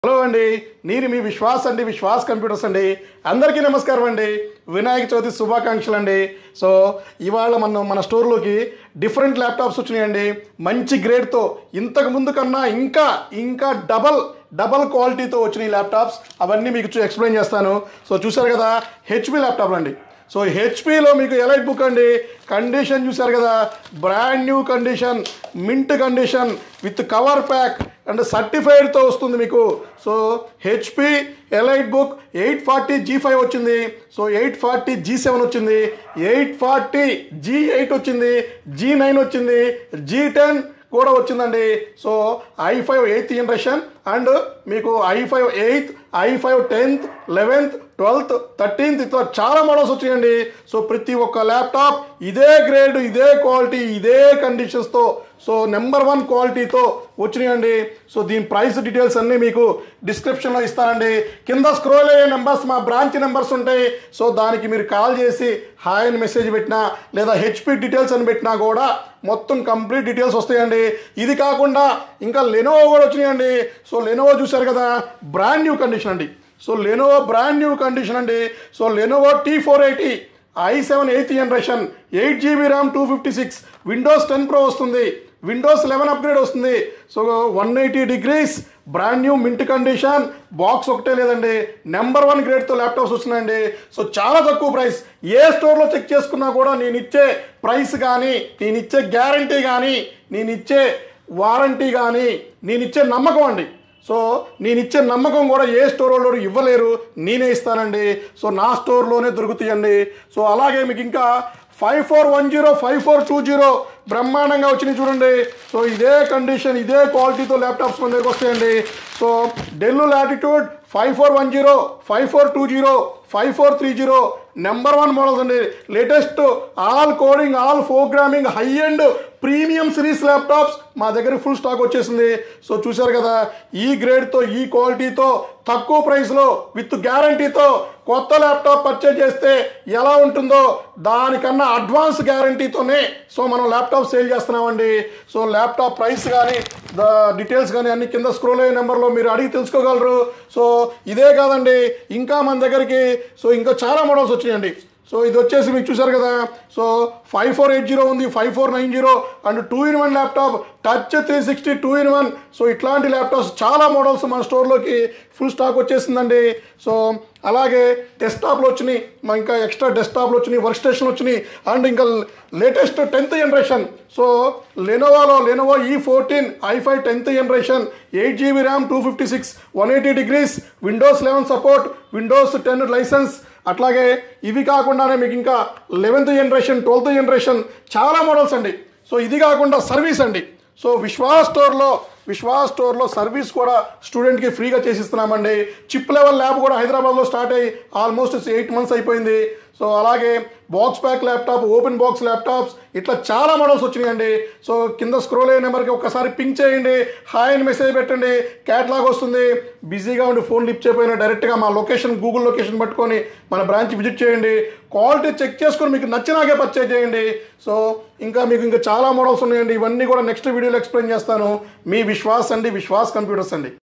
hello అండి నేను మీ విశ్వాస్ అండి విశ్వాస్ కంప్యూటర్స్ అండి అందరికీ నమస్కారం అండి వినాయక చవితి శుభాకాంక్షలు అండి సో ఇవాళ మన మన స్టోర్లోకి డిఫరెంట్ ల్యాప్టాప్స్ వచ్చినాయండి మంచి గ్రేడ్తో ఇంతకు ముందు కన్నా ఇంకా ఇంకా డబల్ డబల్ క్వాలిటీతో వచ్చిన ల్యాప్టాప్స్ అవన్నీ మీకు చూ- ఎక్స్ప్లెయిన్ చేస్తాను సో చూశారు కదా హెచ్పి ల్యాప్టాప్లు అండి సో హెచ్పిలో మీకు ఎలైట్ బుక్ అండి కండిషన్ చూశారు కదా brand new condition mint condition with cover pack and సర్టిఫైడ్తో వస్తుంది మీకు so HP EliteBook eight forty G five వచ్చింది so eight forty G seven వచ్చింది ఎయిట్ ఫార్టీ జీ ఎయిట్ వచ్చింది జీ నైన్ వచ్చింది జీ టెన్ కూడా వచ్చిందండి so i five eighth generation and మీకు i five eighth i five tenth eleventh twelfth thirteenth ఇట్లా చాలా models వచ్చినాయండి సో ప్రతి ఒక్క ల్యాప్టాప్ ఇదే గ్రేడ్ ఇదే క్వాలిటీ ఇదే కండిషన్స్తో సో నెంబర్ వన్ క్వాలిటీతో వచ్చినాయండి సో దీని ప్రైస్ డీటెయిల్స్ అన్నీ మీకు డిస్క్రిప్షన్లో ఇస్తానండి కింద స్క్రోల్ అయ్యే నెంబర్స్ మా బ్రాంచ్ నెంబర్స్ ఉంటాయి సో దానికి మీరు కాల్ చేసి హాయ్ అని మెసేజ్ పెట్టినా లేదా హెచ్పి డీటెయిల్స్ అని పెట్టినా కూడా మొత్తం కంప్లీట్ డీటెయిల్స్ వస్తాయండి ఇది కాకుండా ఇంకా లెనోవో కూడా వచ్చినాయండి సో లెనోవో చూశారు కదా బ్రాండ్ న్యూ కండిషన్ అండి so Lenovo brand new condition అండి so Lenovo T four eighty i seven eighth generation eight GB RAM two fifty six Windows ten Pro వస్తుంది విండోస్ లెవెన్ అప్గ్రేడ్ వస్తుంది so one eighty degrees brand new mint condition box ఒకటే లేదండి number one గ్రేడ్తో laptops వస్తున్నాయండి so చాలా తక్కువ price ఏ స్టోర్లో check చేసుకున్నా కూడా నేను ఇచ్చే ప్రైస్ కానీ నేను ఇచ్చే గ్యారంటీ కానీ నేను ఇచ్చే వారంటీ కానీ నేను ఇచ్చే నమ్మకం అండి సో నేను ఇచ్చే నమ్మకం కూడా ఏ స్టోర్ వాళ్ళు ఇవ్వలేరు నేనే ఇస్తానండి సో నా స్టోర్లోనే దొరుకుతాయండి సో అలాగే మీకు ఇంకా five four one zero five four two zero బ్రహ్మాండంగా వచ్చినాయి చూడండి సో ఇదే కండిషన్ ఇదే క్వాలిటీతో ల్యాప్టాప్స్ మన దగ్గరకు వస్తాయండి so Dell Latitude five four one zero five four two zero five four three zero number one models అండి latest all coding all programming high and premium series laptops మా దగ్గర full stock వచ్చేసింది so చూశారు కదా ఈ గ్రేడ్తో ఈ క్వాలిటీతో తక్కువ ప్రైస్లో విత్ గ్యారంటీతో కొత్త ల్యాప్టాప్ పర్చేజ్ చేస్తే ఎలా ఉంటుందో దానికన్నా అడ్వాన్స్ గ్యారంటీతోనే సో మనం ల్యాప్టాప్ సేల్ చేస్తున్నామండి సో ల్యాప్టాప్ ప్రైస్ కానీ ద డీటెయిల్స్ కానీ అన్ని కింద స్క్రోల్ అయ్యే నెంబర్లో మీరు అడిగి తెలుసుకోగలరు సో ఇదే కాదండి ఇంకా మన దగ్గరికి సో ఇంకా చాలా మోడల్స్ వచ్చినాయండి సో ఇది వచ్చేసి మీకు చూసారు కదా so five four eight zero ఉంది five four nine zero and two in one laptop touch three sixty two in one so ఇట్లాంటి ల్యాప్టాప్స్ చాలా మోడల్స్ మన స్టోర్లోకి ఫుల్ స్టాక్ వచ్చేసిందండి సో అలాగే డెస్క్టాప్లు వచ్చినాయి మా ఇంకా ఎక్స్ట్రా డెస్క్టాప్లు వచ్చినాయి వర్క్ స్టేషన్ వచ్చినాయి అండ్ ఇంకా లేటెస్ట్ టెన్త్ జనరేషన్ సో లెనోవాలో లెనోవో ఈ fourteen i five tenth generation eight GB RAM two fifty six one eighty degrees Windows eleven support Windows ten licence అట్లాగే ఇవి కాకుండానే మీకు ఇంకా లెవెన్త్ జనరేషన్ ట్వెల్త్ జనరేషన్ చాలా మోడల్స్ అండి సో ఇది కాకుండా సర్వీస్ అండి సో విశ్వాస్ స్టోర్లో విశ్వాస్ స్టోర్లో సర్వీస్ కూడా స్టూడెంట్కి ఫ్రీగా చేసిస్తున్నామండి చిప్ లెవెల్ ల్యాబ్ కూడా హైదరాబాద్లో స్టార్ట్ అయ్యి ఆల్మోస్ట్ ఎయిట్ మంత్స్ అయిపోయింది సో అలాగే box pack laptop open box laptops ఇట్లా చాలా మోడల్స్ వచ్చినాయండి సో కింద స్క్రోల్ అయ్యే నెంబర్కి ఒకసారి పింక్ చేయండి హాయ్ అని మెసేజ్ పెట్టండి క్యాట్లాగ్ వస్తుంది బిజీగా ఉండి ఫోన్ లిఫ్ట్ చేయకపోయినా డైరెక్ట్గా మా లొకేషన్ గూగుల్ లొకేషన్ పట్టుకొని మన బ్రాంచ్ విజిట్ చేయండి క్వాలిటీ చెక్ చేసుకొని మీకు నచ్చినాకే పర్చేజ్ చేయండి సో ఇంకా మీకు ఇంకా చాలా మోడల్స్ ఉన్నాయండి ఇవన్నీ కూడా నెక్స్ట్ వీడియోలో ఎక్స్ప్లెయిన్ చేస్తాను మీ విశ్వాస్ అండి విశ్వాస్ కంప్యూటర్స్ అండి